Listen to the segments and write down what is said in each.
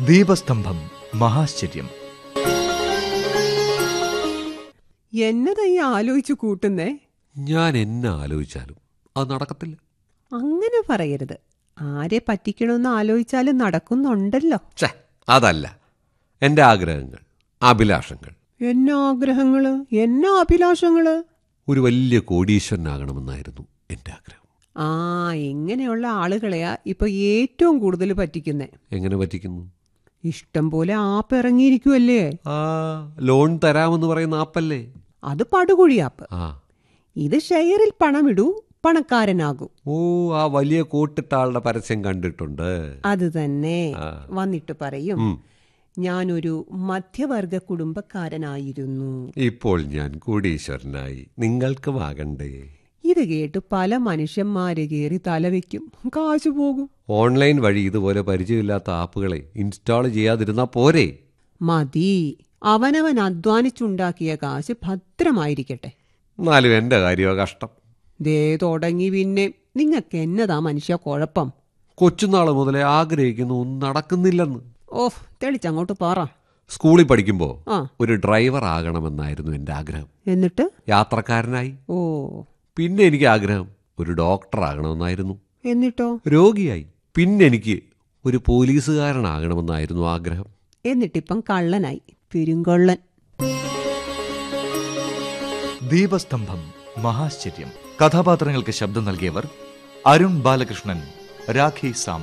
ദീപസ്തംഭം മഹാശ്ചര്യം എന്നതാ ഈ ആലോചിച്ചു കൂട്ടുന്നേ ഞാൻ എന്നെ ആലോചിച്ചാലും അത് നടക്കത്തില്ല അങ്ങനെ പറയരുത് ആരെ പറ്റിക്കണമെന്ന് ആലോചിച്ചാലും നടക്കുന്നുണ്ടല്ലോ ഛേ അതല്ല എൻ്റെ ആഗ്രഹങ്ങൾ അഭിലാഷങ്ങൾ എന്നാ ആഗ്രഹങ്ങള് എന്നാ അഭിലാഷങ്ങള് ഒരു വലിയ കോടീശ്വരനാകണമെന്നായിരുന്നു എൻ്റെ ആഗ്രഹം ആ ഇങ്ങനെയുള്ള ആളുകളെയാ ഇപ്പൊ ഏറ്റവും കൂടുതൽ പറ്റിക്കുന്നേ എങ്ങനെ പറ്റിക്കുന്നു ഇഷ്ടം പോലെ ആപ്പ് ഇറങ്ങിയിരിക്കുമല്ലേ ആ ലോൺ തരാമെന്ന് പറയുന്ന ആപ്പല്ലേ അത് പടുകുഴി ആപ്പ് ആ ഇത് ഷെയറിൽ പണമിടൂ പണക്കാരനാകും ഓ ആ വലിയ കോട്ടിട്ട ആളുടെ പരസ്യം കണ്ടിട്ടുണ്ട് അത് തന്നെ ആ. വന്നിട്ട് പറയും ഉം. ഞാനൊരു മധ്യവർഗ കുടുംബക്കാരനായിരുന്നു ഇപ്പോൾ ഞാൻ കോടീശ്വരനായി നിങ്ങൾക്കും ആകണ്ടേ ഇത് കേട്ട് പല മനുഷ്യന്മാര് കയറി തലവെക്കും കാശു പോകും ഓൺലൈൻ വഴി ഇതുപോലെ പരിചയമില്ലാത്ത ആപ്പുകളെ ഇൻസ്റ്റാൾ ചെയ്യാതിരുന്നാ പോരെ മതി അവനവൻ അധ്വാനിച്ചുണ്ടാക്കിയ കാശ് ഭദ്രമായിരിക്കട്ടെ എന്നാലും എൻ്റെ കാര്യമോ കഷ്ടം ദേ തുടങ്ങി പിന്നെ നിങ്ങൾക്ക് എന്നതാ മനുഷ്യ കുഴപ്പം കൊച്ചുനാൾ മുതലേ ആഗ്രഹിക്കുന്നു ഒന്നും നടക്കുന്നില്ലെന്ന് ഓഹ് തെളിച്ചങ്ങോട്ട് പറ സ്കൂളിൽ പഠിക്കുമ്പോൾ ആ ഒരു ഡ്രൈവർ ആകണമെന്നായിരുന്നു എൻ്റെ ആഗ്രഹം എന്നിട്ട് യാത്രക്കാരനായി ഓ പിന്നെ എനിക്ക് ആഗ്രഹം ഒരു ഡോക്ടർ ആകണമെന്നായിരുന്നു എന്നിട്ടോ രോഗിയായി പിന്നെ എനിക്ക് ഒരു പോലീസുകാരനാകണമെന്നായിരുന്നു ആഗ്രഹം എന്നിട്ടിപ്പം കള്ളനായി പെരുങ്കള്ളൻ ദീപസ്തംഭം മഹാശ്ചര്യം കഥാപാത്രങ്ങൾക്ക് ശബ്ദം നൽകിയവർ അരുൺ ബാലകൃഷ്ണൻ രാഖി സാം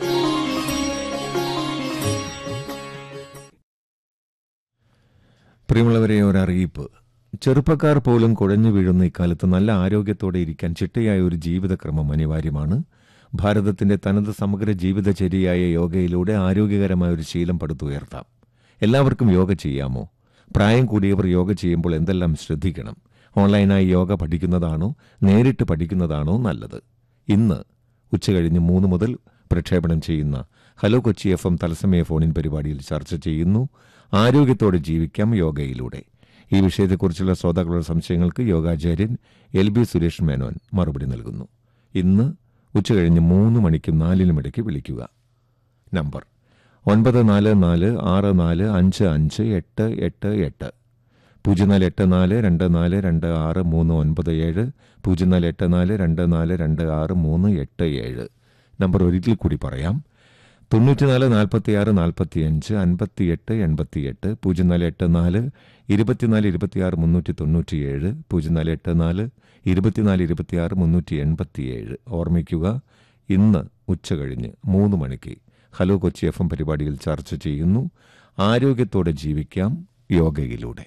പ്രിയമുള്ളവരെ ഒരറിയിപ്പ് ചെറുപ്പക്കാർ പോലും കുഴഞ്ഞു വീഴുന്ന ഇക്കാലത്ത് നല്ല ആരോഗ്യത്തോടെ ഇരിക്കാൻ ചിട്ടയായ ഒരു ജീവിതക്രമം അനിവാര്യമാണ് ഭാരതത്തിന്റെ തനത് സമഗ്ര ജീവിതചര്യയായ യോഗയിലൂടെ ആരോഗ്യകരമായ ഒരു ശീലം പടുത്തുയർത്താം എല്ലാവർക്കും യോഗ ചെയ്യാമോ പ്രായം കൂടിയവർ യോഗ ചെയ്യുമ്പോൾ എന്തെല്ലാം ശ്രദ്ധിക്കണം ഓൺലൈനായി യോഗ പഠിക്കുന്നതാണോ നേരിട്ട് പഠിക്കുന്നതാണോ നല്ലത് ഇന്ന് ഉച്ചകഴിഞ്ഞ് മൂന്ന് മുതൽ പ്രക്ഷേപണം ചെയ്യുന്ന ഹലോ കൊച്ചി എഫ് എം തത്സമയ ഫോണിൻ പരിപാടിയിൽ ചർച്ച ചെയ്യുന്നു ആരോഗ്യത്തോടെ ജീവിക്കാം യോഗയിലൂടെ ഈ വിഷയത്തെക്കുറിച്ചുള്ള ശ്രോതാക്കളുടെ സംശയങ്ങൾക്ക് യോഗാചാര്യൻ എൽ ബി സുരേഷ് മേനോൻ മറുപടി നൽകുന്നു ഇന്ന് ഉച്ചകഴിഞ്ഞ് മൂന്ന് മണിക്കും നാലിനും ഇടയ്ക്ക് വിളിക്കുക നമ്പർ ഒൻപത് നാല് നാല് ആറ് നാല് അഞ്ച് അഞ്ച് എട്ട് എട്ട് എട്ട് പൂജ്യം നാല് എട്ട് നാല് രണ്ട് നാല് രണ്ട് ആറ് മൂന്ന് ഒൻപത് ഏഴ് പൂജ്യം നാല് എട്ട് നാല് രണ്ട് നാല് രണ്ട് ആറ് മൂന്ന് എട്ട് ഏഴ് നമ്പർ ഒരിക്കൽ കൂടി പറയാം തൊണ്ണൂറ്റിനാല് നാൽപ്പത്തിയാറ് നാൽപ്പത്തിയഞ്ച് അൻപത്തിയെട്ട് എൺപത്തിയെട്ട് പൂജ്യം നാല് എട്ട് നാല് ഇരുപത്തിനാല് ഇരുപത്തിയാറ് മുന്നൂറ്റി തൊണ്ണൂറ്റിയേഴ് പൂജ്യം നാല് എട്ട് നാല് ഇരുപത്തിനാല് ഇരുപത്തിയാറ് മുന്നൂറ്റി എൺപത്തിയേഴ് ഓർമ്മിക്കുക ഇന്ന് ഉച്ചകഴിഞ്ഞ് മൂന്ന് മണിക്ക് ഹലോ കൊച്ചി എഫ് എം പരിപാടിയിൽ ചർച്ച ചെയ്യുന്നു ആരോഗ്യത്തോടെ ജീവിക്കാം യോഗയിലൂടെ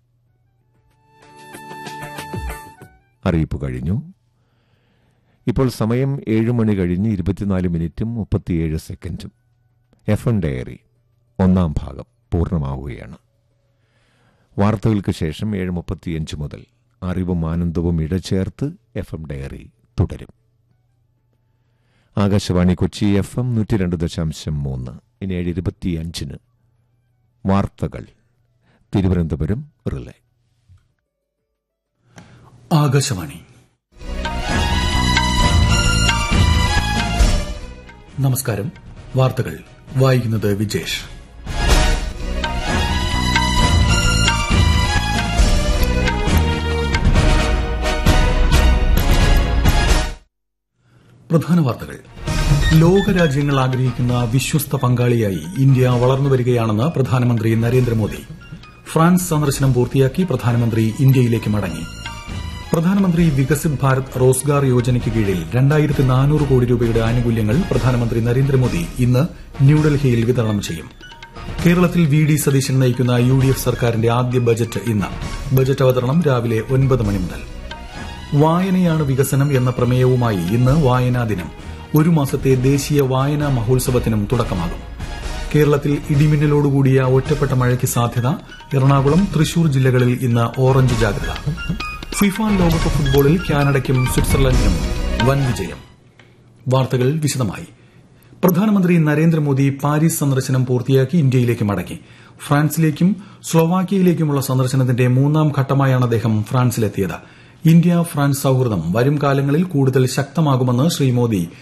അറിയിപ്പ് കഴിഞ്ഞു ഇപ്പോൾ സമയം ഏഴ് മണി കഴിഞ്ഞ് ഇരുപത്തിനാല് മിനിറ്റും മുപ്പത്തിയേഴ് സെക്കൻഡും എഫ് എം ഡയറി ഒന്നാം ഭാഗം പൂർണ്ണമാവുകയാണ് വാർത്തകൾക്ക് ശേഷം ഏഴ് മുപ്പത്തിയഞ്ച് മുതൽ അറിവും ആനന്ദവും ഇടചേർത്ത് എഫ് എം ഡയറി തുടരും ആകാശവാണി കൊച്ചി എഫ് എം നൂറ്റി രണ്ട് ദശാംശം മൂന്ന് ഇനി ഏഴ് ഇരുപത്തിയഞ്ചിന് വാർത്തകൾ തിരുവനന്തപുരം റിലേ ആകാശവാണി നമസ്കാരം വാർത്തകൾ വായിക്കുന്നത് വിജേഷ് പ്രധാന വാർത്തകൾ ലോകരാജ്യങ്ങൾ ആഗ്രഹിക്കുന്ന വിശ്വസ്ത പങ്കാളിയായി ഇന്ത്യ വളർന്നുവരികയാണെന്ന് പ്രധാനമന്ത്രി നരേന്ദ്രമോദി ഫ്രാൻസ് സന്ദർശനം പൂർത്തിയാക്കി പ്രധാനമന്ത്രി ഇന്ത്യയിലേക്ക് മടങ്ങി പ്രധാനമന്ത്രി വികസിത് ഭാരത് റോസ്ഗാർ യോജനയ്ക്ക് കീഴിൽ രണ്ടായിരത്തി നാനൂറ് കോടി രൂപയുടെ ആനുകൂല്യങ്ങൾ പ്രധാനമന്ത്രി നരേന്ദ്രമോദി ഇന്ന് ന്യൂഡൽഹിയിൽ വിതരണം ചെയ്യും കേരളത്തിൽ വി ഡി സതീശൻ നയിക്കുന്ന യു ഡി എഫ് സർക്കാരിന്റെ ആദ്യ ബജറ്റ് ഇന്ന് ബജറ്റ് അവതരണം രാവിലെ ഒൻപത് മണി മുതൽ വായനയാണ് വികസനം എന്ന പ്രമേയവുമായി ഇന്ന് വായനാ ദിനം ഒരു മാസത്തെ ദേശീയ വായനാ മഹോത്സവത്തിനും തുടക്കമാകും കേരളത്തിൽ ഇടിമിന്നലോടുകൂടിയ ഒറ്റപ്പെട്ട മഴയ്ക്ക് സാധ്യത എറണാകുളം തൃശൂർ ജില്ലകളിൽ ഇന്ന് ഓറഞ്ച് ജാഗ്രത ഫിഫ ലോകകപ്പ് ഫുട്ബോളിൽ കാനഡയ്ക്കും സ്വിറ്റ്സർലൻഡിനും വൻ വിജയം വാർത്തകൾ വിശദമായി പ്രധാനമന്ത്രി നരേന്ദ്രമോദി പാരീസ് സന്ദർശനം പൂർത്തിയാക്കി ഇന്ത്യയിലേക്ക് മടങ്ങി ഫ്രാൻസിലേക്കും സ്ലോവാക്യയിലേക്കുമുള്ള സന്ദർശനത്തിന്റെ മൂന്നാം ഘട്ടമായാണ് അദ്ദേഹം ഫ്രാൻസിലെത്തിയത് ഇന്ത്യ ഫ്രാൻസ് സൌഹൃദം വരും കാലങ്ങളിൽ കൂടുതൽ ശക്തമാകുമെന്ന് ശ്രീ മോദി